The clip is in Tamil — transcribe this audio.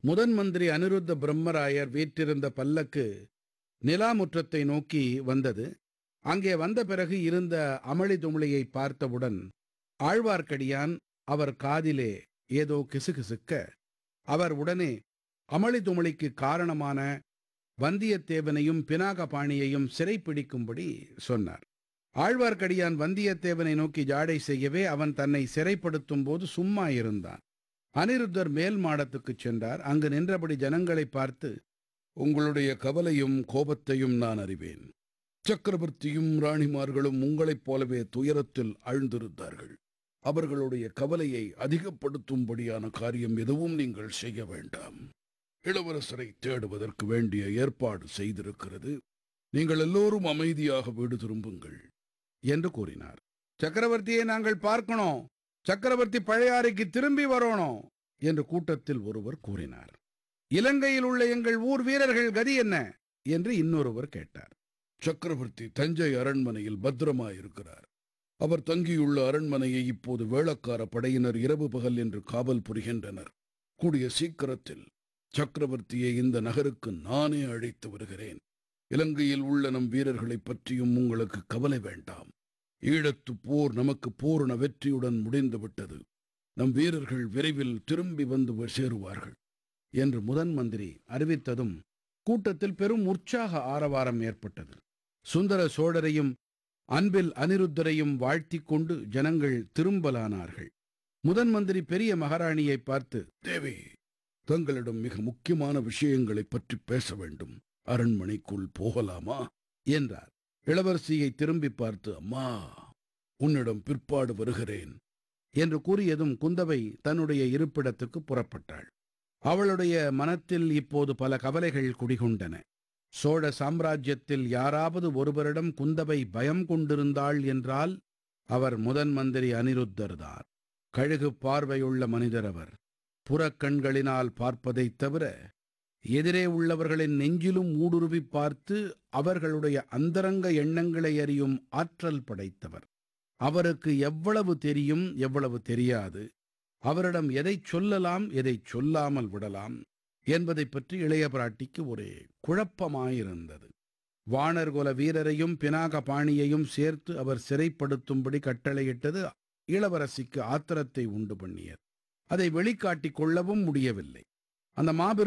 முதன் மந்திரி அனிருத்த பிரம்மராயர் வீற்றிருந்த பல்லக்கு நிலாமுற்றத்தை நோக்கி வந்தது அங்கே வந்த பிறகு இருந்த அமளி துமளியை பார்த்தவுடன் ஆழ்வார்க்கடியான் அவர் காதிலே ஏதோ கிசுகிசுக்க அவர் உடனே அமளி துமளிக்கு காரணமான வந்தியத்தேவனையும் பினாகபாணியையும் சிறைப்பிடிக்கும்படி சொன்னார் ஆழ்வார்க்கடியான் வந்தியத்தேவனை நோக்கி ஜாடை செய்யவே அவன் தன்னை சிறைப்படுத்தும் போது சும்மா இருந்தான் அனிருத்தர் மேல் மாடத்துக்குச் சென்றார் அங்கு நின்றபடி ஜனங்களை பார்த்து உங்களுடைய கவலையும் கோபத்தையும் நான் அறிவேன் சக்கரவர்த்தியும் ராணிமார்களும் உங்களைப் போலவே துயரத்தில் ஆழ்ந்திருந்தார்கள் அவர்களுடைய கவலையை அதிகப்படுத்தும்படியான காரியம் எதுவும் நீங்கள் செய்ய வேண்டாம் இளவரசரை தேடுவதற்கு வேண்டிய ஏற்பாடு செய்திருக்கிறது நீங்கள் எல்லோரும் அமைதியாக வீடு திரும்புங்கள் என்று கூறினார் சக்கரவர்த்தியை நாங்கள் பார்க்கணும் சக்கரவர்த்தி பழையாறைக்கு திரும்பி வரணும் என்று கூட்டத்தில் ஒருவர் கூறினார் இலங்கையில் உள்ள எங்கள் ஊர் வீரர்கள் கதி என்ன என்று இன்னொருவர் கேட்டார் சக்கரவர்த்தி தஞ்சை அரண்மனையில் பத்திரமாயிருக்கிறார் அவர் தங்கியுள்ள அரண்மனையை இப்போது வேளக்கார படையினர் இரவு பகல் என்று காவல் புரிகின்றனர் கூடிய சீக்கிரத்தில் சக்கரவர்த்தியை இந்த நகருக்கு நானே அழைத்து வருகிறேன் இலங்கையில் உள்ள நம் வீரர்களைப் பற்றியும் உங்களுக்கு கவலை வேண்டாம் ஈழத்து போர் நமக்கு பூரண வெற்றியுடன் முடிந்துவிட்டது நம் வீரர்கள் விரைவில் திரும்பி வந்து சேருவார்கள் என்று முதன் மந்திரி அறிவித்ததும் கூட்டத்தில் பெரும் உற்சாக ஆரவாரம் ஏற்பட்டது சுந்தர சோழரையும் அன்பில் அனிருத்தரையும் வாழ்த்திக் கொண்டு ஜனங்கள் திரும்பலானார்கள் முதன் மந்திரி பெரிய மகாராணியை பார்த்து தேவி தங்களிடம் மிக முக்கியமான விஷயங்களைப் பற்றி பேச வேண்டும் அரண்மனைக்குள் போகலாமா என்றார் இளவரசியை திரும்பி பார்த்து அம்மா உன்னிடம் பிற்பாடு வருகிறேன் என்று கூறியதும் குந்தவை தன்னுடைய இருப்பிடத்துக்கு புறப்பட்டாள் அவளுடைய மனத்தில் இப்போது பல கவலைகள் குடிகொண்டன சோழ சாம்ராஜ்யத்தில் யாராவது ஒருவரிடம் குந்தவை பயம் கொண்டிருந்தாள் என்றால் அவர் முதன் மந்திரி அனிருத்தர்தான் கழுகு பார்வையுள்ள மனிதர் அவர் புறக்கண்களினால் பார்ப்பதைத் தவிர எதிரே உள்ளவர்களின் நெஞ்சிலும் ஊடுருவி பார்த்து அவர்களுடைய அந்தரங்க எண்ணங்களை அறியும் ஆற்றல் படைத்தவர் அவருக்கு எவ்வளவு தெரியும் எவ்வளவு தெரியாது அவரிடம் எதைச் சொல்லலாம் எதைச் சொல்லாமல் விடலாம் என்பதைப் பற்றி இளைய பிராட்டிக்கு ஒரே குழப்பமாயிருந்தது வாணர்குல வீரரையும் பினாக பாணியையும் சேர்த்து அவர் சிறைப்படுத்தும்படி கட்டளையிட்டது இளவரசிக்கு ஆத்திரத்தை உண்டு பண்ணியது அதை வெளிக்காட்டிக் கொள்ளவும் முடியவில்லை அந்த மாபெரும்